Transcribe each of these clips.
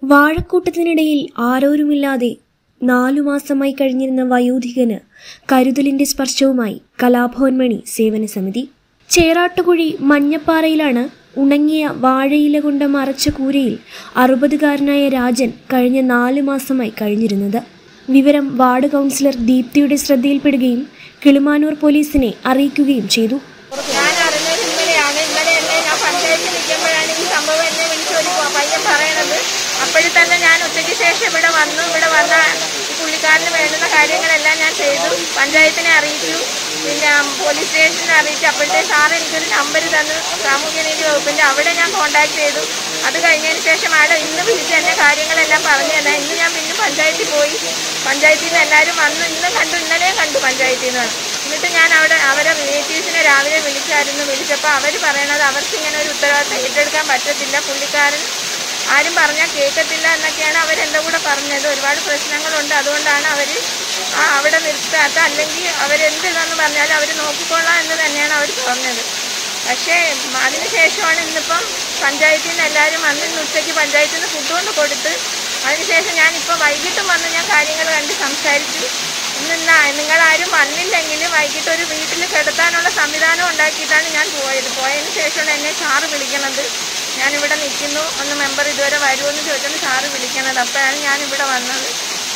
വാഴക്കൂട്ടത്തിനിടയിൽ ആരോരുമില്ലാതെ നാലു മാസമായി കഴിഞ്ഞിരുന്ന വയോധികന് കരുതലിന്റെ സ്പർശവുമായി കലാഭവൻ മണി സേവന സമിതി ചേറാട്ടുകുഴി മഞ്ഞപ്പാറയിലാണ് ഉണങ്ങിയ വാഴയില കൊണ്ട് മറച്ച കൂരയിൽ അറുപതുകാരനായ രാജൻ കഴിഞ്ഞ നാല് മാസമായി കഴിഞ്ഞിരുന്നത് വിവരം വാർഡ് കൗൺസിലർ ദീപ്തിയുടെ ശ്രദ്ധയിൽപ്പെടുകയും കിളിമാനൂർ പോലീസിനെ അറിയിക്കുകയും ചെയ്തു ഞാൻ അറിഞ്ഞത് ഇന്നലെയാണ് ഇന്നലെ എന്നെ ഞാൻ പഞ്ചായത്തിൽ നിൽക്കുമ്പോഴാണ് ഈ സംഭവം എന്നെ വിളിച്ച് ഒരു പയ്യൻ പറയണത് അപ്പോഴും തന്നെ ഞാൻ ഉച്ചയ്ക്ക് ശേഷം ഇവിടെ വന്നു ഇവിടെ വന്ന ഈ പുള്ളിക്കാരന് വേണ്ടുന്ന കാര്യങ്ങളെല്ലാം ഞാൻ ചെയ്തു പഞ്ചായത്തിനെ അറിയിച്ചു പിന്നെ പോലീസ് സ്റ്റേഷനെ അറിയിച്ചു അപ്പോഴത്തെ സാർ എനിക്കൊരു നമ്പർ തന്നു സാമൂഹ്യനീതി വകുപ്പിൻ്റെ അവിടെ ഞാൻ കോൺടാക്ട് ചെയ്തു അത് കഴിഞ്ഞതിന് ശേഷം മാഡം ഇന്ന് വിളിച്ച് എന്നെ കാര്യങ്ങളെല്ലാം പറഞ്ഞു തന്നെ ഇന്ന് ഞാൻ പിന്നെ പഞ്ചായത്തിൽ പോയി പഞ്ചായത്തിൽ നിന്ന് എല്ലാവരും വന്നു ഇന്ന് കണ്ടു ഇന്നലെയും കണ്ടു പഞ്ചായത്തിൽ നിന്ന് എന്നിട്ട് ഞാൻ അവിടെ അവരെ റിലേറ്റീവ്സിനെ രാവിലെ വിളിച്ചായിരുന്നു വിളിച്ചപ്പോൾ അവർ പറയണത് അവർക്ക് ഇങ്ങനെ ഒരു ഉത്തരവാദിത്തം ഏറ്റെടുക്കാൻ പറ്റത്തില്ല പുള്ളിക്കാരൻ ആരും പറഞ്ഞാൽ കേൾക്കത്തില്ല എന്നൊക്കെയാണ് അവരെൻ്റെ കൂടെ പറഞ്ഞത് ഒരുപാട് പ്രശ്നങ്ങളുണ്ട് അതുകൊണ്ടാണ് അവർ ആ അവിടെ നിർത്താത്ത അല്ലെങ്കിൽ അവരെന്തെന്ന് പറഞ്ഞാലും അവർ നോക്കിക്കൊള്ളാം എന്ന് തന്നെയാണ് അവർ പറഞ്ഞത് പക്ഷേ അതിനുശേഷമാണ് ഇന്നിപ്പം പഞ്ചായത്തിൽ നിന്ന് എല്ലാവരും വന്ന് ഇന്ന് ഉച്ചയ്ക്ക് പഞ്ചായത്തിൽ നിന്ന് ഫുഡ് കൊണ്ട് കൊടുത്ത് അതിനുശേഷം ഞാനിപ്പോൾ വൈകിട്ടും വന്ന് ഞാൻ കാര്യങ്ങൾ കണ്ട് സംസാരിച്ചു ഇന്ന് നിങ്ങളാരും വന്നില്ലെങ്കിൽ വൈകിട്ട് ഒരു വീട്ടിൽ കിടത്താനുള്ള സംവിധാനം ഉണ്ടാക്കിയിട്ടാണ് ഞാൻ പോയത് പോയതിന് ശേഷമാണ് എന്നെ സാറ് വിളിക്കണത് ഞാനിവിടെ നിൽക്കുന്നു ഒന്ന് മെമ്പർ ഇതുവരെ വരുമെന്ന് ചോദിച്ചാണ് സാറ് വിളിക്കണത് അപ്പോഴാണ് ഞാനിവിടെ വന്നത്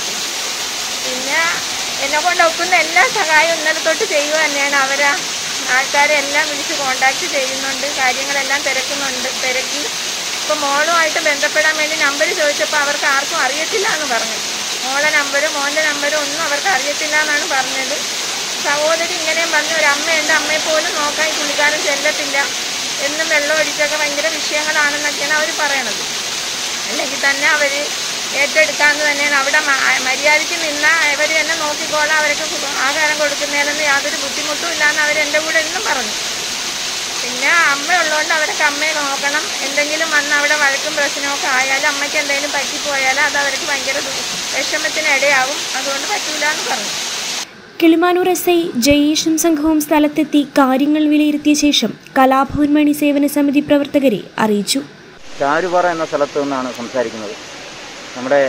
പിന്നെ എന്നെ കൊണ്ട് ഒക്കുന്ന എല്ലാ സഹായവും ഇന്നലെ തൊട്ട് ചെയ്യുക തന്നെയാണ് അവരാ ആൾക്കാരെ എല്ലാം വിളിച്ച് കോണ്ടാക്ട് ചെയ്യുന്നുണ്ട് കാര്യങ്ങളെല്ലാം തിരക്കുന്നുണ്ട് തിരക്കി ഇപ്പോൾ മോളുമായിട്ട് ബന്ധപ്പെടാൻ വേണ്ടി നമ്പർ ചോദിച്ചപ്പോൾ അവർക്ക് ആർക്കും അറിയത്തില്ല എന്ന് പറഞ്ഞു മോളെ നമ്പരും മോൻ്റെ നമ്പരും ഒന്നും അവർക്ക് അറിയത്തില്ല എന്നാണ് പറഞ്ഞത് സഹോദരി ഇങ്ങനെയും പറഞ്ഞു ഒരു അമ്മയുണ്ട് അമ്മയെ പോലും നോക്കാൻ ഈ പുള്ളിക്കാരൻ ചെല്ലത്തില്ല എന്നും വെള്ളം ഒഴിച്ചൊക്കെ ഭയങ്കര വിഷയങ്ങളാണെന്നൊക്കെയാണ് അവർ പറയണത് അല്ലെങ്കിൽ തന്നെ അവർ ഏറ്റെടുക്കാമെന്ന് തന്നെയാണ് അവിടെ മ- മര്യാദയ്ക്ക് നിന്നാൽ അവർ എന്നെ നോക്കിക്കോളാം അവർക്ക് ഫു- ആഹാരം കൊടുക്കുന്നതിനൊന്നും യാതൊരു ബുദ്ധിമുട്ടും ഇല്ലാന്ന് അവർ എൻ്റെ കൂടെ എന്നും പറഞ്ഞു പിന്നെ അമ്മ ഉള്ളതുകൊണ്ട് അവരൊക്കെ അമ്മയെ നോക്കണം എന്തെങ്കിലും വന്ന് അവിടെ വഴക്കും പ്രശ്നമൊക്കെ ആയാലും അമ്മയ്ക്ക് എന്തെങ്കിലും പറ്റിപ്പോയാൽ അത് അവർക്ക് ഭയങ്കര ദു- വിഷമത്തിന് ഇടയാവും അതുകൊണ്ട് പറ്റൂല എന്ന് പറഞ്ഞു കിളിമാനൂർ എസ് ഐ ജയേഷും സംഘവും സ്ഥലത്തെത്തി കാര്യങ്ങൾ വിലയിരുത്തിയ ശേഷം കലാഭവൻ മണി സേവന സമിതി പ്രവർത്തകരെ അറിയിച്ചു ചാരുപാറ എന്ന സ്ഥലത്ത് നിന്നാണ് സംസാരിക്കുന്നത് നമ്മുടെ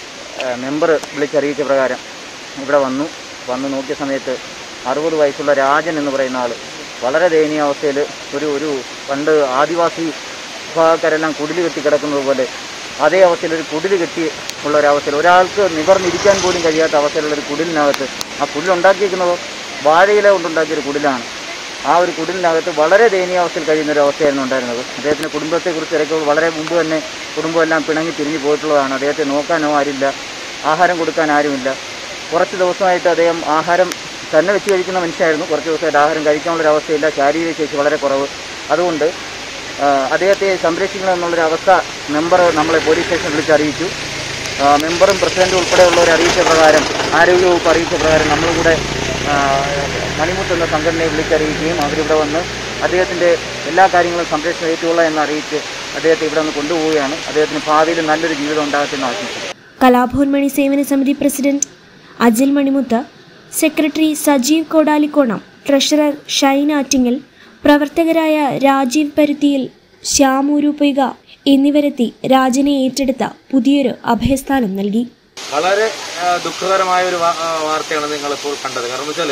മെമ്പർ വിളിച്ചറിയിച്ച പ്രകാരം ഇവിടെ വന്നു വന്ന് നോക്കിയ സമയത്ത് അറുപത് വയസ്സുള്ള രാജൻ എന്ന് പറയുന്ന ആൾ വളരെ ദയനീയാവസ്ഥയിൽ ഒരു ഒരു പണ്ട് ആദിവാസി വിഭാഗക്കാരെല്ലാം കുടില് കെട്ടി കിടക്കുന്നത് പോലെ അതേ അവസ്ഥയിൽ ഒരു കുടില് കെട്ടി ഉള്ള ഒരവസ്ഥയിൽ ഒരാൾക്ക് നിവർന്നിരിക്കാൻ പോലും കഴിയാത്ത അവസ്ഥയിലുള്ള ഒരു കുടിലിനകത്ത് ആ കുടിലുണ്ടാക്കിയിരിക്കുന്നതോ വാഴയില കൊണ്ടുണ്ടാക്കിയ ഒരു കുടിലാണ് ആ ഒരു കുടിലിനകത്ത് വളരെ ദയനീയാവസ്ഥയിൽ കഴിയുന്ന ഒരു അവസ്ഥയായിരുന്നു ഉണ്ടായിരുന്നത് അദ്ദേഹത്തിന് കുടുംബത്തെക്കുറിച്ച് തിരക്കുകൾ വളരെ മുമ്പ് തന്നെ കുടുംബമെല്ലാം പിണങ്ങി തിരിഞ്ഞു പോയിട്ടുള്ളതാണ് അദ്ദേഹത്തെ നോക്കാനോ ആരില്ല ആഹാരം കൊടുക്കാൻ ആരുമില്ല കുറച്ച് ദിവസമായിട്ട് അദ്ദേഹം ആഹാരം തന്നെ വെച്ച് കഴിക്കുന്ന മനുഷ്യനായിരുന്നു കുറച്ച് ദിവസമായിട്ട് ആഹാരം കഴിക്കാനുള്ള ഒരു അവസ്ഥയില്ല ശാരീരിക ശേഷി വളരെ കുറവ് അതുകൊണ്ട് ആ, അദ്ദേഹത്തെ സംരക്ഷിക്കണം എന്നുള്ളൊരു അവസ്ഥ മെമ്പർ നമ്മളെ പോലീസ് സ്റ്റേഷൻ വിളിച്ച് അറിയിച്ചു ആ, മെമ്പറും പ്രസിഡന്റും ഉൾപ്പെടെയുള്ളവരെ അറിയിച്ച പ്രകാരം ആരോഗ്യവകുപ്പ് അറിയിച്ച പ്രകാരം നമ്മളും കൂടെ ആ, മണിമുത്ത് എന്ന സംഘടനയെ വിളിച്ചറിയിക്കുകയും അവരിവിടെ വന്ന് അദ്ദേഹത്തിൻ്റെ എല്ലാ കാര്യങ്ങളും സംരക്ഷണം ഏറ്റുകൊള്ളാം എന്ന് അറിയിച്ച് അദ്ദേഹത്തെ ഇവിടെ നിന്ന് കൊണ്ടുപോവുകയാണ് അദ്ദേഹത്തിന് ഭാവിയിൽ നല്ലൊരു ജീവിതം ഉണ്ടാകട്ടെന്ന് ആശംസിക്കുന്നു കലാഭവൻ മണി സേവന സമിതി president Ajil Manimuthu secretary Sajeev Kodalikkonam treasurer Shine Attingal പ്രവർത്തകരായ രാജീവ് പരുത്തിയിൽ ശ്യാമൂരുപൈക എന്നിവരെത്തി രാജനെ ഏറ്റെടുത്ത പുതിയൊരു അഭയസ്ഥാനം നൽകി വളരെ ആ, ദുഃഖകരമായ ഒരു വാ- ആ, വാർത്തയാണ് നിങ്ങളിപ്പോൾ കണ്ടത് കാരണം വെച്ചാൽ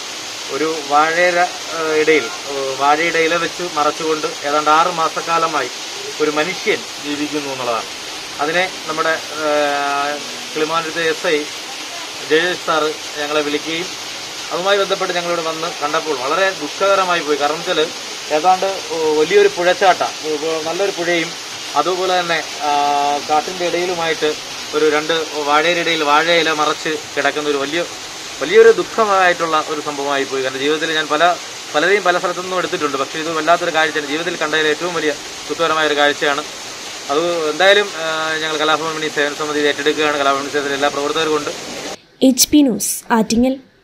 ഒരു വാഴയുടെ ആ, ഇടയിൽ ആ, വാഴയുടെ ഇല വെച്ച് മറച്ചുകൊണ്ട് ഏതാണ്ട് ആറ് മാസക്കാലമായി ഒരു മനുഷ്യൻ ജീവിക്കുന്നു എന്നുള്ളതാണ് അതിനെ നമ്മുടെ ആ, കിളിമാനൂരത്തെ എസ് ഐ ജയേഷ് സാറ് ഞങ്ങളെ വിളിക്കുകയും അതുമായി ബന്ധപ്പെട്ട് ഞങ്ങളിവിടെ വന്ന് കണ്ടപ്പോൾ വളരെ ദുഃഖകരമായി പോയി കാരണം വെച്ചാൽ ഏതാണ്ട് ഓ, വലിയൊരു പുഴച്ചാട്ട ഓ, ഓ, നല്ലൊരു പുഴയും അതുപോലെ തന്നെ ആ, കാട്ടിന്റെ ഇടയിലുമായിട്ട് ഒരു രണ്ട് വാഴയുടെ ഇടയിൽ വാഴയില മറച്ച് കിടക്കുന്ന ഒരു വലിയ വലിയൊരു ദുഃഖമായിട്ടുള്ള ഒരു സംഭവമായി പോയി കാരണം ജീവിതത്തിൽ ഞാൻ പല പലരെയും പല സ്ഥലത്തു നിന്നും എടുത്തിട്ടുണ്ട് പക്ഷേ ഇത് വല്ലാത്തൊരു കാഴ്ചയാണ് ജീവിതത്തിൽ കണ്ടതിൽ ഏറ്റവും വലിയ ദുഃഖകരമായ ഒരു കാഴ്ചയാണ് അത് എന്തായാലും ആ, ഞങ്ങൾ കലാഭവൻ മണി സേവന സമിതി ഏറ്റെടുക്കുകയാണ് കലാഭവൻ മണി സേവനത്തിലെ എല്ലാ പ്രവർത്തകരും കൊണ്ട് എച്ച് പി ന്യൂസ് ആറ്റിങ്ങൽ